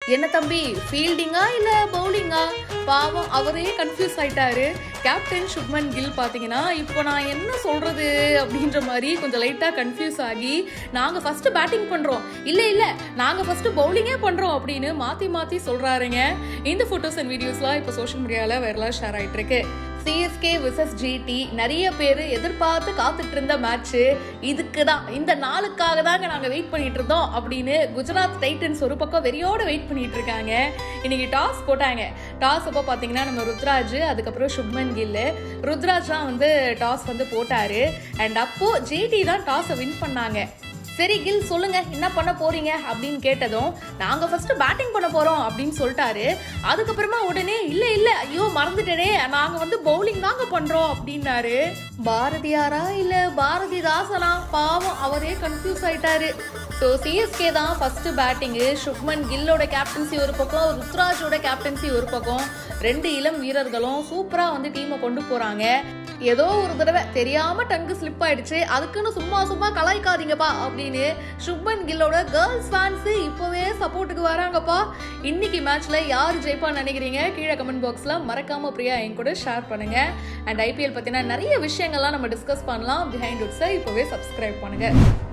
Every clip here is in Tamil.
என்ன தம்பி ஃபீல்டிங்கா இல்ல பவுலிங்கா பாவம் அவரே கன்ஃபியூஸ் ஆயிட்டாரு கேப்டன் சுப்மன் கில் பாத்தீங்கன்னா இப்போ நான் என்ன சொல்றது அப்படின்ற மாதிரி கொஞ்சம் லைட்டா கன்ஃபியூஸ் ஆகி நாங்க ஃபர்ஸ்ட் பேட்டிங் பண்றோம் இல்ல இல்ல நாங்க ஃபர்ஸ்ட் பவுலிங்கே பண்றோம் அப்படின்னு மாத்தி மாத்தி சொல்றாருங்க இந்த போட்டோஸ் அண்ட் வீடியோஸ்லாம் இப்போ சோஷியல் மீடியால வைரலா ஷேர் ஆயிட்டு இருக்கு சிஎஸ்கே விசஸ் ஜிடி நிறைய பேர் எதிர்பார்த்து காத்துட்டு இருந்த மேட்ச் இதுக்கு தான் இந்த நாளுக்காக தாங்க நாங்கள் வெயிட் பண்ணிட்டு இருந்தோம் அப்படின்னு குஜராத் டைட்டன்ஸ் ஒரு பக்கம் வெறியோட வெயிட் பண்ணிட்டு இருக்காங்க இன்னைக்கு டாஸ் போட்டாங்க டாஸ் அப்போ பார்த்தீங்கன்னா நம்ம ருத்ராஜ் அதுக்கப்புறம் சுப்மன் கில் ருத்ராஜ் தான் வந்து டாஸ் வந்து போட்டாரு அண்ட் அப்போ ஜிடி தான் டாஸை வின் பண்ணாங்க சரி கில் சொல்லுங்க என்ன பண்ண போறீங்க அப்படின்னு கேட்டதும் நாங்க ஃபர்ஸ்ட் பேட்டிங் பண்ண போறோம் அப்படின்னு சொல்லிட்டாரு அதுக்கப்புறமா உடனே இல்ல இல்ல ஐயோ மறந்துட்டேனே நாங்க வந்து பவுலிங் தாங்க பண்றோம் அப்படின்னாரு பாரதியாரா இல்ல பாரதிதாசனா பாவம் அவரே கன்ஃபியூஸ் ஆயிட்டாரு ஸோ சிஎஸ்கே தான் ஃபர்ஸ்ட் பேட்டிங்கு சுப்மன் கில்லோட கேப்டன்சி ஒரு பக்கம் ருத்ராஜோட கேப்டன்சி ஒரு பக்கம் ரெண்டு இளம் வீரர்களும் சூப்பராக வந்து டீமை கொண்டு போறாங்க ஏதோ ஒரு தடவை தெரியாம டங்கு ஸ்லிப் ஆயிடுச்சு அதுக்குன்னு சும்மா சும்மா கலாய்க்காதீங்கப்பா அப்படின்னு சுப்மன் கில்லோட கேர்ள்ஸ் ஃபேன்ஸ் இப்போவே சப்போர்ட்டுக்கு வராங்கப்பா இன்னைக்கு மேட்ச்ல யார் ஜெயிப்பான்னு நினைக்கிறீங்க கீழே கமெண்ட் பாக்ஸ்ல மறக்காம பிரியா என் கூட ஷேர் பண்ணுங்க அண்ட் ஐபிஎல் பத்தின நிறைய விஷயங்கள்லாம் நம்ம டிஸ்கஸ் பண்ணலாம் பிஹைண்ட் உட்ஸை இப்போவே சப்ஸ்கிரைப் பண்ணுங்க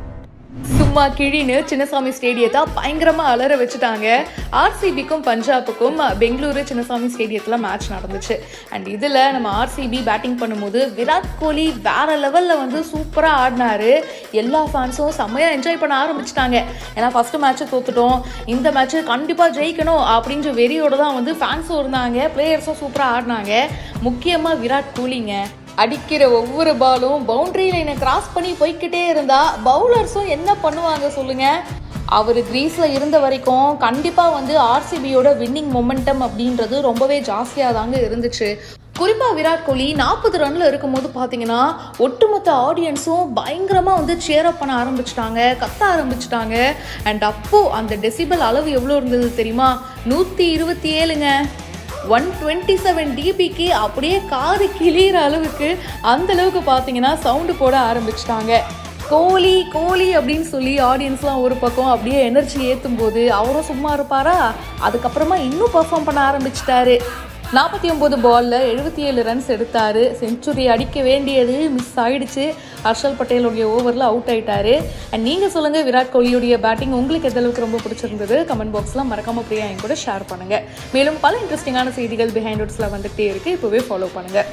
சும்மா கிழின்னு சின்னசாமி ஸ்டேடியத்தை பயங்கரமா அலற வச்சுட்டாங்க ஆர்சிபிக்கும் பஞ்சாபுக்கும் பெங்களூரு சின்னசாமி ஸ்டேடியத்தில் மேட்ச் நடந்துச்சு அண்ட் இதில் நம்ம ஆர்சிபி பேட்டிங் பண்ணும்போது விராட் கோலி வேற லெவலில் வந்து சூப்பராக ஆடினாரு எல்லா ஃபேன்ஸும் செம்மையாக என்ஜாய் பண்ண ஆரம்பிச்சிட்டாங்க ஏன்னா ஃபர்ஸ்ட் மேட்ச்சை தோத்துட்டோம் இந்த மேட்ச்சு கண்டிப்பாக ஜெயிக்கணும் அப்படின்ற வெறியோட தான் வந்து ஃபேன்ஸும் இருந்தாங்க பிளேயர்ஸும் சூப்பராக ஆடினாங்க முக்கியமாக விராட் கோலிங்க அடிக்கிற ஒவ்வொரு பாலும் பவுண்டரி லைனை கிராஸ் பண்ணி போய்க்கிட்டே இருந்தா பவுலர்ஸும் என்ன பண்ணுவாங்க சொல்லுங்க அவர் கிரீஸில் இருந்த வரைக்கும் கண்டிப்பாக வந்து ஆர்சிபியோட வின்னிங் மொமெண்டம் அப்படின்றது ரொம்பவே ஜாஸ்தியாக தாங்க இருந்துச்சு குறிப்பாக விராட் கோலி நாற்பது ரன்ல இருக்கும்போது பார்த்தீங்கன்னா ஒட்டுமொத்த ஆடியன்ஸும் பயங்கரமாக வந்து சேர் அப் பண்ண ஆரம்பிச்சிட்டாங்க கத்த ஆரம்பிச்சிட்டாங்க அண்ட் அப்போ அந்த டெசிபல் அளவு எவ்வளோ இருந்தது தெரியுமா நூற்றி இருபத்தி ஏழுங்க ஒன் டுவெண்ட்டி செவன் டிபிக்கு அப்படியே காது கிளியிற அளவுக்கு அந்த அளவுக்கு பார்த்தீங்கன்னா சவுண்டு போட ஆரம்பிச்சிட்டாங்க கோலி கோலி அப்படின்னு சொல்லி ஆடியன்ஸ்லாம் ஒரு பக்கம் அப்படியே எனர்ஜி ஏற்றும் போது அவரும் சும்மா இருப்பாரா அதுக்கப்புறமா இன்னும் பெர்ஃபார்ம் பண்ண ஆரம்பிச்சிட்டாரு நாற்பத்தி ஒம்பது பாலில் எழுபத்தி ஏழு ரன்ஸ் எடுத்தார் செஞ்சுரி அடிக்க வேண்டியது மிஸ் ஆயிடுச்சு ஹர்ஷல் பட்டேலுடைய ஓவரில் அவுட் ஆயிட்டாரு அண்ட் நீங்கள் சொல்லுங்கள் விராட் கோலியுடைய பேட்டிங் உங்களுக்கு எந்த அளவுக்கு ரொம்ப பிடிச்சிருந்தது கமெண்ட் பாக்ஸில் மறக்காம பிரியா என் கூட ஷேர் பண்ணுங்கள் மேலும் பல இன்ட்ரெஸ்டிங்கான செய்திகள் பிஹைண்ட் உட்ஸில் வந்துகிட்டே இருக்குது இப்போவே ஃபாலோ பண்ணுங்கள்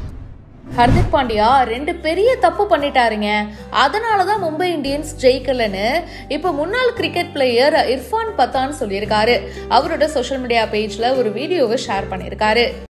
ஹர்திக் பாண்டியா ரெண்டு பெரிய தப்பு பண்ணிட்டாருங்க அதனால தான் மும்பை இந்தியன்ஸ் ஜெயிக்கலன்னு இப்போ முன்னாள் கிரிக்கெட் பிளேயர் இர்ஃபான் பத்தான் சொல்லியிருக்காரு அவரோட சோஷியல் மீடியா பேஜ்ல ஒரு வீடியோவை ஷேர் பண்ணியிருக்காரு